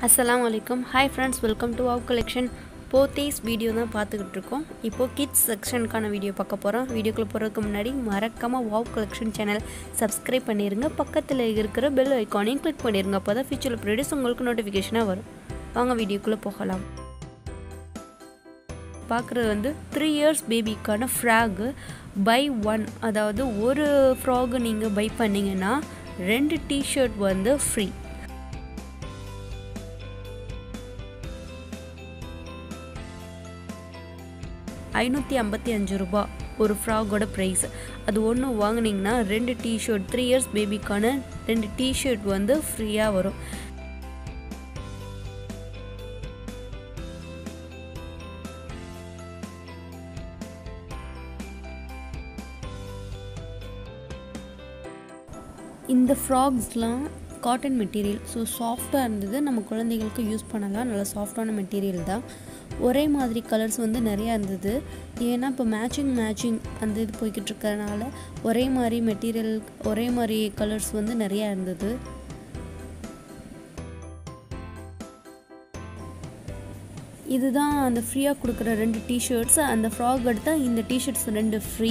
அஸ்ஸலாமு அலைக்கும் hi friends welcome to wow collection Pothys video தான் பார்த்துக்கிட்டு இருக்கோம் இப்போது கிட்ஸ் செக்ஷனுக்கான வீடியோ பார்க்க போகிறோம் வீடியோக்குள்ளே போகிறதுக்கு முன்னாடி மறக்காமல் வாவ் கலெக்ஷன் சேனல் சப்ஸ்கிரைப் பண்ணிடுங்க பக்கத்தில் இருக்கிற பெல் ஐக்கானையும் கிளிக் பண்ணிடுங்க அப்போ தான் ஃபியூச்சரில் ப்ரீடியஸ் உங்களுக்கு நோட்டிஃபிகேஷனாக வரும் வாங்க வீடியோக்குள்ளே போகலாம் பார்க்குறது வந்து த்ரீ இயர்ஸ் பேபிக்கான ஃப்ராகு பை ஒன் அதாவது ஒரு ஃப்ராகு நீங்கள் பை பண்ணிங்கன்னா ரெண்டு டிஷர்ட் வந்து ஃப்ரீ ஐநூற்றி ஐம்பத்தி அஞ்சு ரூபா ஒரு ஃப்ராகோட ப்ரைஸ் அது ஒன்று வாங்கினீங்கன்னா ரெண்டு டிஷர்ட் த்ரீ இயர்ஸ் பேபிக்கான ரெண்டு டிஷர்ட் வந்து ஃப்ரீயாக வரும் இந்த ஃப்ராக்ஸ்லாம் காட்டன் மெட்டீரியல் ஸோ சாஃப்டாக இருந்தது நம்ம குழந்தைகளுக்கு யூஸ் பண்ணலாம் நல்லா சாஃப்டான மெட்டீரியல் தான் ஒரே மாதிரி கலர்ஸ் வந்து நிறையா இருந்தது ஏன்னா இப்போ மேட்சிங் மேட்சிங் அந்த இது போய்கிட்டு இருக்கறனால ஒரே மாதிரி மெட்டீரியல் ஒரே மாதிரி கலர்ஸ் வந்து நிறையா இருந்தது இதுதான் அந்த ஃப்ரீயாக கொடுக்குற ரெண்டு டிஷர்ட்ஸ் அந்த ஃப்ராக் எடுத்தால் இந்த டிஷர்ட்ஸ் ரெண்டு ஃப்ரீ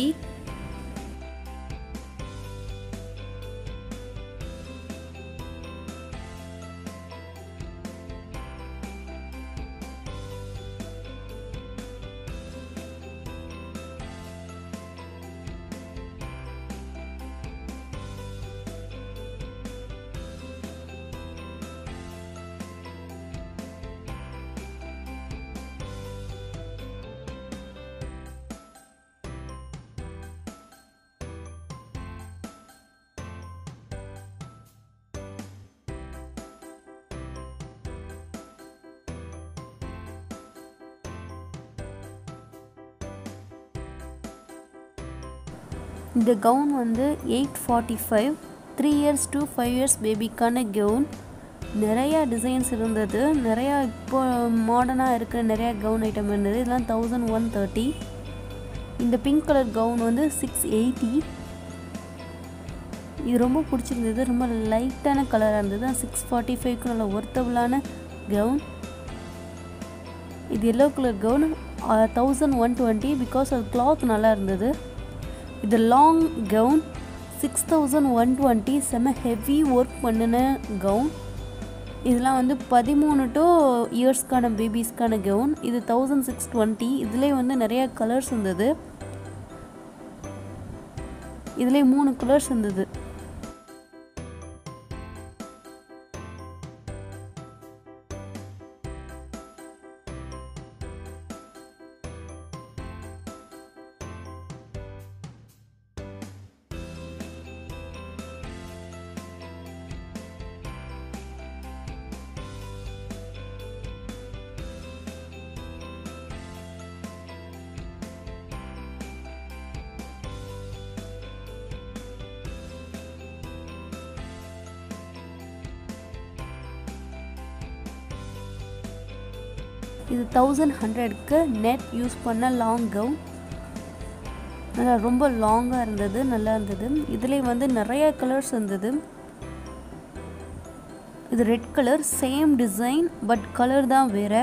இந்த கவுன் வந்து eight forty five three years to five years பேபிக்கான கவுன் நிறையா டிசைன்ஸ் இருந்தது நிறையா இப்போ மாடர்னாக இருக்கிற நிறையா கவுன் ஐட்டம் இருந்தது இதெல்லாம் தௌசண்ட் ஒன் தேர்ட்டி இந்த பிங்க் கலர் கவுன் வந்து சிக்ஸ் எயிட்டி இது ரொம்ப பிடிச்சிருந்தது ரொம்ப லைட்டான கலராக இருந்தது சிக்ஸ் ஃபார்ட்டி ஃபைவ்க்கு நல்ல ஒர்த்தபுளான கவுன் இது yellow colour gown thousand one twenty because அது கிளாத் நல்லா இருந்தது இது long gown six thousand one twenty செம்ம ஹெவி ஒர்க் பண்ணின கவுன் இதெல்லாம் வந்து பதிமூணு டு இயர்ஸ்க்கான பேபிஸ்க்கான கவுன் இது தௌசண்ட் சிக்ஸ் டுவெண்ட்டி இதுலேயே வந்து நிறையா கலர்ஸ் இருந்தது இதுலேயே மூணு கலர்ஸ் இருந்தது இது தௌசண்ட் ஹண்ட்ரட்க்கு நெட் யூஸ் பண்ண லாங் கவுன் நல்லா ரொம்ப லாங்காக இருந்தது நல்லா இருந்தது இதுலேயே வந்து நிறைய கலர்ஸ் இருந்தது இது red colour same design but colour தான் வேறு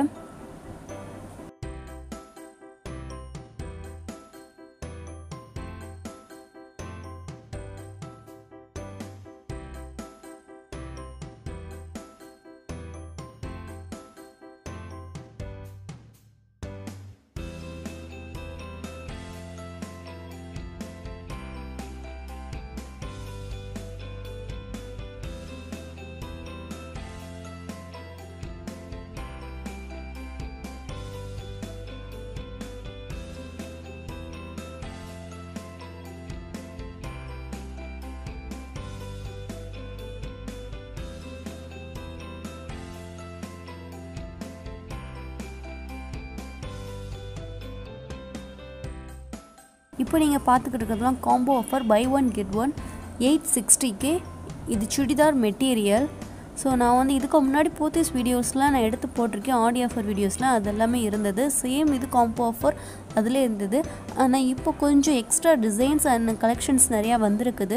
இப்போ நீங்கள் பார்த்துக்கிட்டு இருக்கிறதுலாம் combo offer buy one get one eight சிக்ஸ்டிக்கு இது சுடிதார் மெட்டீரியல் ஸோ நான் வந்து இதுக்கு முன்னாடி போத்தீஸ் வீடியோஸ்லாம் நான் எடுத்து போட்டிருக்கேன் ஆடியோ ஆஃபர் வீடியோஸ்லாம் அது எல்லாமே இருந்தது சேம் இது காம்போ ஆஃபர் அதில் இருந்தது ஆனால் இப்போ கொஞ்சம் எக்ஸ்ட்ரா டிசைன்ஸ் அண்ட் கலெக்ஷன்ஸ் நிறையா வந்திருக்குது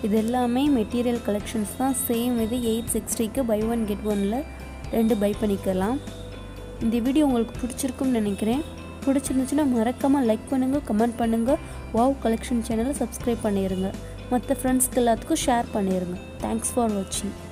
இது எல்லாமே மெட்டீரியல் கலெக்ஷன்ஸ் தான் சேம் இது எயிட் சிக்ஸ்டிக்கு பை ஒன் கெட் ஒனில் ரெண்டு பை பண்ணிக்கலாம் இந்த வீடியோ உங்களுக்கு பிடிச்சிருக்கும்னு நினைக்கிறேன் பிடிச்சிருந்துச்சுன்னா மறக்காமல் லைக் பண்ணுங்கள் கமெண்ட் பண்ணுங்கள் வாவ் கலெக்ஷன் சேனலை சப்ஸ்கிரைப் பண்ணிடுங்க மற்ற ஃப்ரெண்ட்ஸ்க்கு எல்லாத்துக்கும் ஷேர் பண்ணிடுங்க தேங்க்ஸ் ஃபார் வாட்சிங்